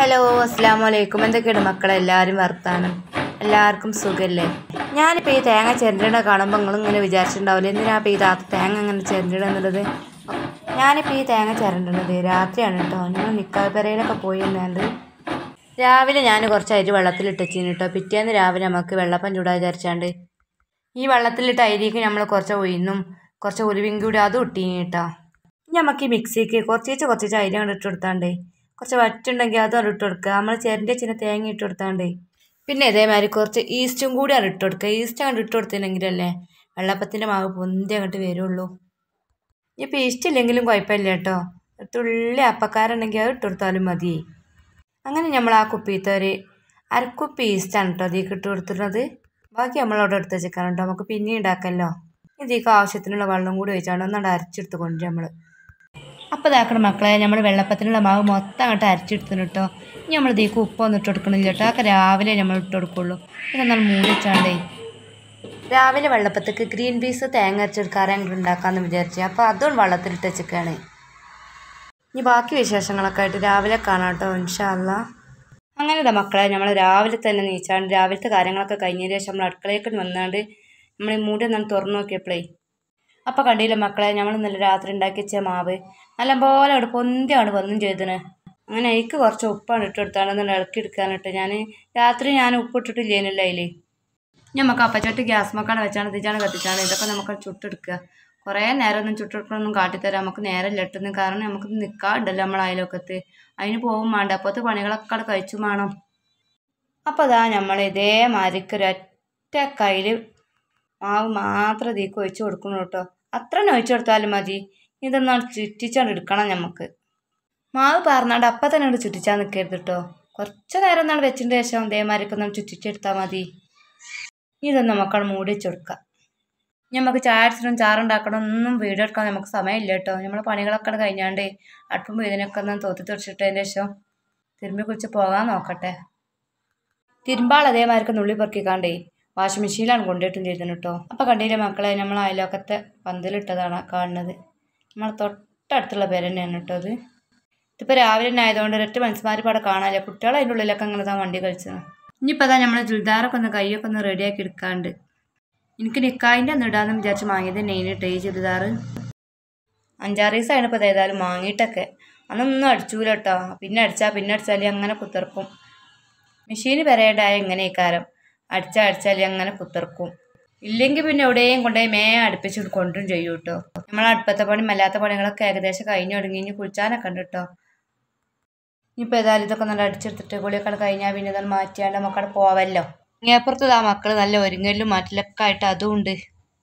hello അസ്സാം വലൈക്കും എന്തൊക്കെയാണ് മക്കളെ എല്ലാവരും വർത്താനം എല്ലാവർക്കും സുഖമല്ലേ ഞാനിപ്പോൾ ഈ തേങ്ങ ചിരണ്ടിട കാണുമ്പോൾ നിങ്ങൾ ഇങ്ങനെ വിചാരിച്ചിട്ടുണ്ടാവില്ല എന്തിനാ ഇപ്പോൾ ഈ താത്ത തേങ്ങ അങ്ങനെ ചിരണ്ടിട എന്നുള്ളത് ഞാനിപ്പോൾ ഈ തേങ്ങ ചിരണ്ടണത് രാത്രിയാണ് കേട്ടോ ഞങ്ങൾ നിക്കാവ് പെരയിലൊക്കെ പോയി എന്നാണ്ട് രാവിലെ ഞാൻ കുറച്ച് അരി വെള്ളത്തിലിട്ടച്ചിന് കേട്ടോ പിറ്റേന്ന് രാവിലെ നമുക്ക് വെള്ളപ്പം ചൂടാ വിചാരിച്ചാണ്ട് ഈ വെള്ളത്തിലിട്ട അരിക്ക് നമ്മൾ കുറച്ച് ഉയർന്നും കുറച്ച് ഉരുവിയും കൂടി അതും ഇട്ടീനി കേട്ടോ ഇനി നമുക്ക് ഈ മിക്സിക്ക് കുറച്ചേച്ച് കുറച്ചേച്ച് അരി കൊണ്ട് ഇട്ട് കൊടുത്താണ്ട് കുറച്ച് വറ്റുണ്ടെങ്കിൽ അതും ഇട്ട് കൊടുക്കുക നമ്മൾ ചിരൻ്റെ ചിന്ന തേങ്ങ ഇട്ട് കൊടുത്താണ്ട് പിന്നെ ഇതേമാതിരി കുറച്ച് ഈസ്റ്റും കൂടി ആണ് ഇട്ട് കൊടുക്കുക ഈസ്റ്റ് അങ്ങോട്ട് ഇട്ട് കൊടുത്തിട്ടുണ്ടെങ്കിലല്ലേ വെള്ളപ്പത്തിൻ്റെ മാവ് പൊന്തി അങ്ങോട്ട് വരുള്ളൂ ഇനിയിപ്പോൾ ഈസ്റ്റ് ഇല്ലെങ്കിലും കുഴപ്പമില്ല കേട്ടോ ഒരു തുള്ളി അപ്പക്കാരുണ്ടെങ്കിൽ അത് ഇട്ട് കൊടുത്താലും മതി അങ്ങനെ നമ്മൾ ആ കുപ്പിയിലത്തെ ഒരു അരക്കുപ്പി ഈസ്റ്റാണ് കേട്ടോ അതിലേക്ക് ഇട്ട് കൊടുത്തിരുന്നത് ബാക്കി നമ്മളവിടെ എടുത്ത് വെച്ചേക്കാണ് കേട്ടോ നമുക്ക് പിന്നെ ഉണ്ടാക്കല്ലോ ഇതിലേക്ക് ആവശ്യത്തിനുള്ള വെള്ളം കൂടി ഒഴിച്ചാണ് ഒന്നാണ്ട് അരച്ചെടുത്ത് കൊണ്ടുവരും നമ്മൾ അപ്പോൾ ഇതാക്കണം മക്കളെ നമ്മൾ വെള്ളപ്പത്തിനുള്ള മാവ് മൊത്തം അങ്ങോട്ട് അരച്ചെടുത്തിന് കേട്ടോ ഇനി നമ്മൾ ഇതിലേക്ക് ഉപ്പൊന്നും ഇട്ട് കൊടുക്കണില്ല കേട്ടോ അതൊക്കെ രാവിലെ നമ്മൾ ഇട്ട് കൊടുക്കുള്ളൂ ഇതൊന്നാണ് മൂടി വെച്ചാണ്ടേ രാവിലെ വെള്ളപ്പത്തേക്ക് ഗ്രീൻ പീസ് തേങ്ങ അരച്ചെടുക്കാറ് ഞങ്ങൾ ഉണ്ടാക്കാമെന്ന് വിചാരിച്ചു അപ്പോൾ അതും വെള്ളത്തിലിട്ട് വെച്ചേക്കാണ് ഇനി ബാക്കി വിശേഷങ്ങളൊക്കെ ആയിട്ട് രാവിലെ കാണാം കേട്ടോ ഇൻഷാല്ല അങ്ങനെ ഇതാ മക്കളെ നമ്മൾ രാവിലെ തന്നെ നീച്ചാണ്ട് രാവിലത്തെ കാര്യങ്ങളൊക്കെ കഴിഞ്ഞതിന് ശേഷം നമ്മൾ അടുക്കളയൊക്കെ വന്നാണ്ട് നമ്മൾ ഈ മൂടി ഒന്നാണ് തുറന്നു നോക്കിയപ്പോഴേ അപ്പോൾ കണ്ടില്ല മക്കളെ നമ്മൾ ഇന്നലെ രാത്രി ഉണ്ടാക്കി വെച്ച മാവ് നല്ലപോലെ അവിടെ പൊന്തിയാണ് വന്നും ചെയ്തിന് അങ്ങനെ എനിക്ക് കുറച്ച് ഉപ്പാണ് ഇട്ട് കൊടുത്താണ് ഒന്ന് ഇളക്കി എടുക്കാനിട്ട് ഞാൻ രാത്രി ഞാൻ ഉപ്പ് ഇട്ടിട്ടില്ലേനല്ലോ അതിൽ നമുക്ക് അപ്പച്ചട്ടി ഗ്യാസ് മക്കാണ് വെച്ചാണ് തിച്ചാണ് കത്തിച്ചാണ് ഇതൊക്കെ നമുക്ക് ചുട്ടെടുക്കുക കുറേ നേരം ഒന്നും ചുട്ടെടുക്കണമെന്നും കാട്ടിത്തരാം നമുക്ക് നേരം ഇല്ലെട്ടുന്നു കാരണം നമുക്ക് നിൽക്കാണ്ടല്ലോ നമ്മൾ അയലൊക്കത്ത് അതിന് പോകും വേണ്ട അപ്പോഴത്തെ പണികളൊക്കെ അവിടെ കഴിച്ചു വേണം അപ്പോൾ അതാ നമ്മൾ ഇതേമാതിരിക്ക് ഒരൊറ്റ കയ്യിൽ മാവ് മാത്രം ഇതിലേക്ക് ഒഴിച്ച് കൊടുക്കണം കേട്ടോ അത്ര തന്നെ ഒഴിച്ച് കൊടുത്താലും മതി ഇതൊന്നാണ് ചുറ്റിച്ചാണ്ട് എടുക്കണം നമുക്ക് മാവ് പാർന്നാണ്ട് അപ്പം തന്നെ അങ്ങോട്ട് ചുറ്റിച്ചാൽ നിൽക്കരുത് കേട്ടോ കുറച്ച് നേരം ഒന്നാണ് വെച്ചതിന് ശേഷം ഇതേമാതിരിക്ക് ഒന്ന് ചുറ്റിച്ചെടുത്താൽ മതി ഇതൊന്ന് നമുക്കവിടെ മൂടി വെച്ച് കൊടുക്കാം ഇനി നമുക്ക് ചായ അടിച്ചിട്ടും ചാറുണ്ടാക്കണം ഒന്നും വീഡിയോ എടുക്കാൻ നമുക്ക് സമയമില്ല കേട്ടോ നമ്മളെ പണികളൊക്കെ കഴിഞ്ഞാണ്ട് അടുപ്പും ഇതിനൊക്കെ ഒന്ന് തോത്തി തുറച്ചിട്ടതിന് ശേഷം തിരുമ്പി കുളിച്ച് പോകാൻ നോക്കട്ടെ തിരുമ്പാൾ അതേമാതിരിക്ക് നുള്ളി പെറുക്കിക്കാണ്ടേ വാഷിംഗ് മെഷീനിലാണ് കൊണ്ടുപോയിട്ടും ചെയ്തിന് കേട്ടോ അപ്പോൾ കണ്ടില്ലേ മക്കളെ നമ്മൾ അയലോക്കത്തെ പന്തലിട്ടതാണ് ആ കാണുന്നത് നമ്മൾ തൊട്ടടുത്തുള്ള പേര് തന്നെയാണ് കേട്ടോ അത് ഇതിപ്പോൾ രാവിലെ തന്നെ ആയതുകൊണ്ട് ഒരൊറ്റ മനുഷ്യന്മാർ ഇവിടെ കാണാനില്ല കുട്ടികൾ അതിൻ്റെ ഉള്ളിലൊക്കെ അങ്ങനെ താ വണ്ടി കളിച്ചത് ഇനിയിപ്പോൾ അതാ നമ്മൾ ചുരിദാറൊക്കെ ഒന്ന് കൈയൊക്കെ ഒന്ന് റെഡിയാക്കി എടുക്കാണ്ട് എനിക്ക് നിക്കായിൻ്റെ ഒന്ന് ഇടാമെന്ന് വിചാരിച്ച് വാങ്ങിയത് നെയ്നിട്ട് ഈ ചുരിദാർ അഞ്ചാറ് ദിവസമാണ് ഇപ്പോൾ ഏതായാലും വാങ്ങിയിട്ടൊക്കെ അന്നൊന്നും അടിച്ചൂല കേട്ടോ പിന്നെ അടിച്ചാൽ പിന്നെ അടിച്ചാൽ അങ്ങനെ കുത്തിർക്കും മെഷീന് പെരേണ്ടായ ഇങ്ങനെ ഇക്കാരം അടിച്ചാൽ അടിച്ചാൽ അങ്ങനെ കുത്തിർക്കും ഇല്ലെങ്കിൽ പിന്നെ എവിടെയും കൊണ്ടുപോയി മേ അടുപ്പിച്ച് കൊണ്ടും ചെയ്യും കേട്ടോ നമ്മൾ അടുപ്പത്തെ പണി അല്ലാത്ത പണികളൊക്കെ ഏകദേശം കഴിഞ്ഞ് തുടങ്ങി ഇനി കുളിച്ചാനൊക്കെ ഉണ്ട് കേട്ടോ ഇനിയിപ്പോൾ ഏതായാലും ഇതൊക്കെ നല്ല അടിച്ചെടുത്തിട്ട് കുളിയൊക്കെ കഴിഞ്ഞാൽ പിന്നെ ഇതൊന്ന് മാറ്റിയാണ്ട് നമുക്കവിടെ പോവല്ലോ ഇങ്ങേപ്പുറത്ത് ആ മക്കൾ നല്ല ഒരുങ്ങലും മാറ്റിലൊക്കെ ആയിട്ട് അതും ഉണ്ട്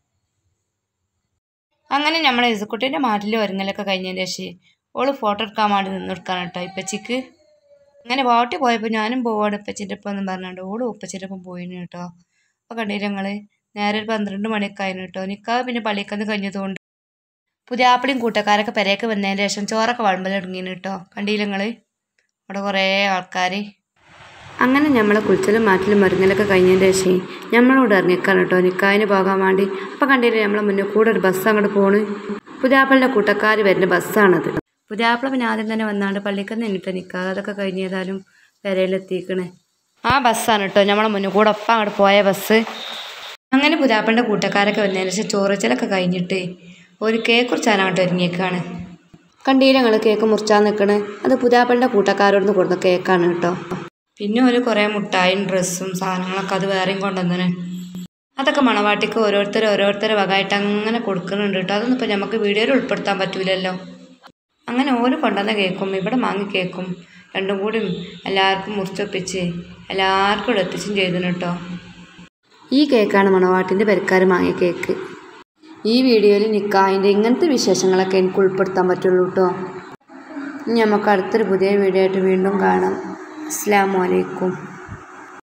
അങ്ങനെ നമ്മൾ ഇസുക്കുട്ടീൻ്റെ മാറ്റിൽ ഒരുങ്ങലൊക്കെ കഴിഞ്ഞതിന് ശേഷം ഓള് ഫോട്ടോ എടുക്കാൻ വേണ്ടി നിന്നെടുക്കാണ് കേട്ടോ ഇപ്പച്ചിക്ക് അങ്ങനെ പാട്ടി പോയപ്പോൾ ഞാനും പോവാണ് ഉപ്പച്ചിൻ്റെ ഒപ്പം എന്ന് പറഞ്ഞുകൊണ്ട് ഓളും ഉപ്പച്ചിൻ്റെ ഒപ്പം പോയിന് കേട്ടോ അപ്പോൾ കണ്ടില്ല ഞങ്ങൾ നേരെ ഒരു പന്ത്രണ്ട് മണിയൊക്കെ ആയിരുന്നു കേട്ടോ നിൽക്കാതെ പിന്നെ പള്ളിക്കന്ന് കഴിഞ്ഞതുകൊണ്ട് പുതിയ ആപ്പിളിയും കൂട്ടക്കാരൊക്കെ പെരയൊക്കെ വന്നതിന് ശേഷം ചോറൊക്കെ വളമ്പൽ തുടങ്ങിന് കേട്ടോ കണ്ടില്ല നിങ്ങൾ അവിടെ കുറേ ആൾക്കാർ അങ്ങനെ നമ്മൾ കുളിച്ചലും മാറ്റലും മരുന്നലൊക്കെ കഴിഞ്ഞതിന് ശേഷം നമ്മളോട് ഇറങ്ങിക്കാണ് കേട്ടോ നിക്കാതിന് പോകാൻ വേണ്ടി അപ്പം കണ്ടില്ലേ നമ്മളെ മുന്നേ കൂടെ ഒരു ബസ് അങ്ങോട്ട് പോണ് പുതിയാപ്പിളിൻ്റെ കൂട്ടക്കാർ വരുന്ന ബസ്സാണത് പുതിയാപ്പിള പിന്നെ ആദ്യം തന്നെ വന്നാണ്ട് പള്ളിക്ക് നിന്നിട്ട് നിൽക്കാതെ അതൊക്കെ കഴിഞ്ഞേതായാലും പെരയിലെത്തിക്കണേ ആ ബസ്സാണ് കേട്ടോ നമ്മളെ മുന്നേ കൂടെ ഒപ്പം അങ്ങോട്ട് പോയ ബസ് അങ്ങനെ പുതിയാപ്പിളിൻ്റെ കൂട്ടക്കാരൊക്കെ വന്നതിന് ശേഷം ചോറിച്ചലൊക്കെ കഴിഞ്ഞിട്ട് ഒരു കേക്ക് കുറിച്ചാനായിട്ട് ഒരുങ്ങിയേക്കാണ് കണ്ടീല ഞങ്ങൾ കേക്ക് മുറിച്ചാൽ നിൽക്കണേ അത് പുതിയാപ്പിളിൻ്റെ കൂട്ടക്കാരോട് കൊടുത്ത കേക്കാണ് കേട്ടോ പിന്നെ ഒരു കുറേ മുട്ടായും ഡ്രസ്സും സാധനങ്ങളൊക്കെ അത് വേറെയും കൊണ്ടുവന്നന് അതൊക്കെ മണവാട്ടിക്ക് ഓരോരുത്തർ ഓരോരുത്തരെ വകയായിട്ട് അങ്ങനെ കൊടുക്കുന്നുണ്ട് കേട്ടോ അതൊന്നും ഇപ്പോൾ നമുക്ക് വീഡിയോയിൽ ഉൾപ്പെടുത്താൻ പറ്റൂലല്ലോ അങ്ങനെ ഓര് കൊണ്ടുവന്ന കേക്കും ഇവിടെ വാങ്ങി കേക്കും രണ്ടും കൂടി എല്ലാവർക്കും മുറിച്ചൊപ്പിച്ച് എല്ലാവർക്കും ഇവിടെ എത്തിച്ചും ചെയ്തിന് കേട്ടോ ഈ കേക്കാണ് മണവാട്ടിൻ്റെ പെരക്കാർ വാങ്ങിയ കേക്ക് ഈ വീഡിയോയിൽ നിൽക്കാതിൻ്റെ ഇങ്ങനത്തെ വിശേഷങ്ങളൊക്കെ എനിക്ക് ഉൾപ്പെടുത്താൻ പറ്റുള്ളൂ കേട്ടോ ഇനി നമുക്ക് അടുത്തൊരു പുതിയ വീഡിയോ ആയിട്ട് വീണ്ടും കാണാം അസ്സാം വലൈക്കും